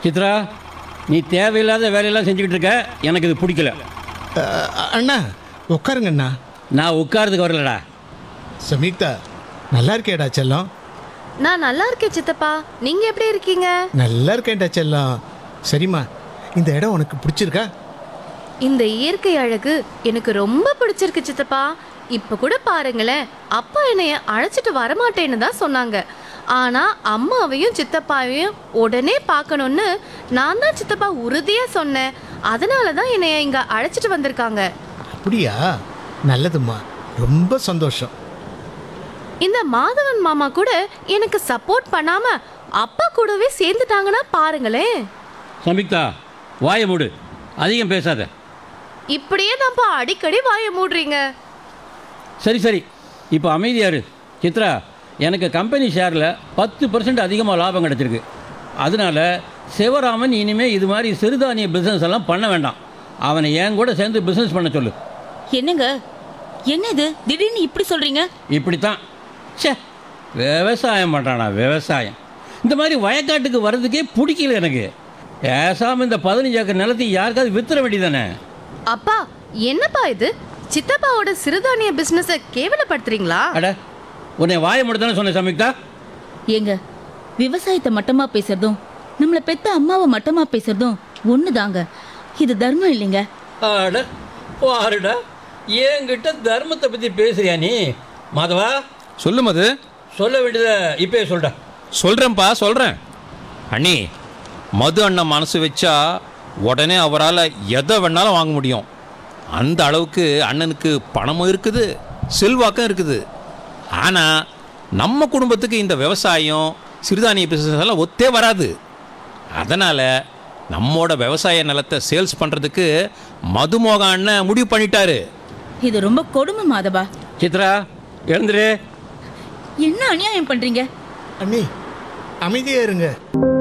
சித்ரா நீ தேவையில்லாத வேலையெல்லாம் செஞ்சுக்கிட்டு இருக்க எனக்கு இது பிடிக்கல அஹ், அண்ணா உட்காருங்க அண்ணா நான் உட்காரதுக்கு வரலடா சமீக்தா நல்லா இருக்கேடா செல்லம் நான் நல்லா இருக்கேன் சித்தப்பா நீங்க எப்படி இருக்கீங்க நல்லா இருக்கேன்டா செல்லம் சரிம்மா இந்த இடம் உனக்கு பிடிச்சிருக்கா இந்த இயற்கை அழகு எனக்கு ரொம்ப பிடிச்சிருக்கு சித்தப்பா இப்ப கூட பாருங்களேன் அப்பா என்னைய அழைச்சிட்டு வரமாட்டேன்னு தான் சொன்னாங்க ஆனா அம்மாவையும் சித்தப்பாவையும் உடனே பார்க்கணும்னு நான் தான் சித்தப்பா உறுதியா சொன்னேன் அதனால தான் என்னைய இங்க அழைச்சிட்டு வந்திருக்காங்க அப்படியா நல்லதும்மா ரொம்ப சந்தோஷம் இந்த மாதவன் மாமா கூட எனக்கு சப்போர்ட் பண்ணாம அப்பா கூடவே சேர்ந்துட்டாங்கன்னா பாருங்களேன் சமிக்தா வாயை மூடு அதிகம் பேசாத இப்படியே தான்ப்பா அடிக்கடி வாயை மூடுறீங்க சரி சரி இப்போ அமைதியாரு சித்ரா எனக்கு கம்பெனி ஷேரில் பத்து பர்சன்ட் அதிகமாக லாபம் கிடச்சிருக்கு அதனால சிவராமன் இனிமே இது மாதிரி சிறுதானிய பிஸ்னஸ் எல்லாம் பண்ண வேண்டாம் அவனை என் கூட சேர்ந்து பிஸ்னஸ் பண்ண சொல்லு என்னங்க என்ன இது திடீர்னு இப்படி சொல்றீங்க இப்படித்தான் ச்சே விவசாயம் பண்ணுறானா விவசாயம் இந்த மாதிரி வயக்காட்டுக்கு வர்றதுக்கே பிடிக்கல எனக்கு பேசாமல் இந்த பதினஞ்சு ஏக்கர் நிலத்தை யாருக்காவது வித்துற வேண்டியதானே அப்பா என்னப்பா இது சித்தப்பாவோட சிறுதானிய பிசினஸ கேவலப்படுத்துறீங்களா அட உன்னை வாயை மட்டும் சொன்னேன் சமிக்தா ஏங்க விவசாயத்தை மட்டமா பேசுறதும் நம்மள பெத்த அம்மாவை மட்டமா பேசுறதும் ஒண்ணுதாங்க இது தர்மம் இல்லைங்க அட பாருடா என்கிட்ட தர்மத்தை பற்றி பேசுறியா நீ மாதவா சொல்லு மது சொல்ல வேண்டியதை இப்பயே சொல்டா சொல்கிறேன்ப்பா சொல்கிறேன் அண்ணி மது அண்ணன் மனசு வச்சா உடனே அவரால் எதை வேணாலும் வாங்க முடியும் அந்த அளவுக்கு அண்ணனுக்கு பணமும் இருக்குது செல்வாக்கும் இருக்குது ஆனால் நம்ம குடும்பத்துக்கு இந்த விவசாயம் சிறுதானிய பிசினஸ் எல்லாம் ஒத்தே வராது அதனால் நம்மோட விவசாய நிலத்தை சேல்ஸ் பண்ணுறதுக்கு மதுமோக அண்ணன் முடிவு பண்ணிட்டாரு இது ரொம்ப கொடுமை மாதவா சித்ரா எழுந்துரு என்ன அநியாயம் பண்றீங்க அண்ணி அமைதியா இருங்க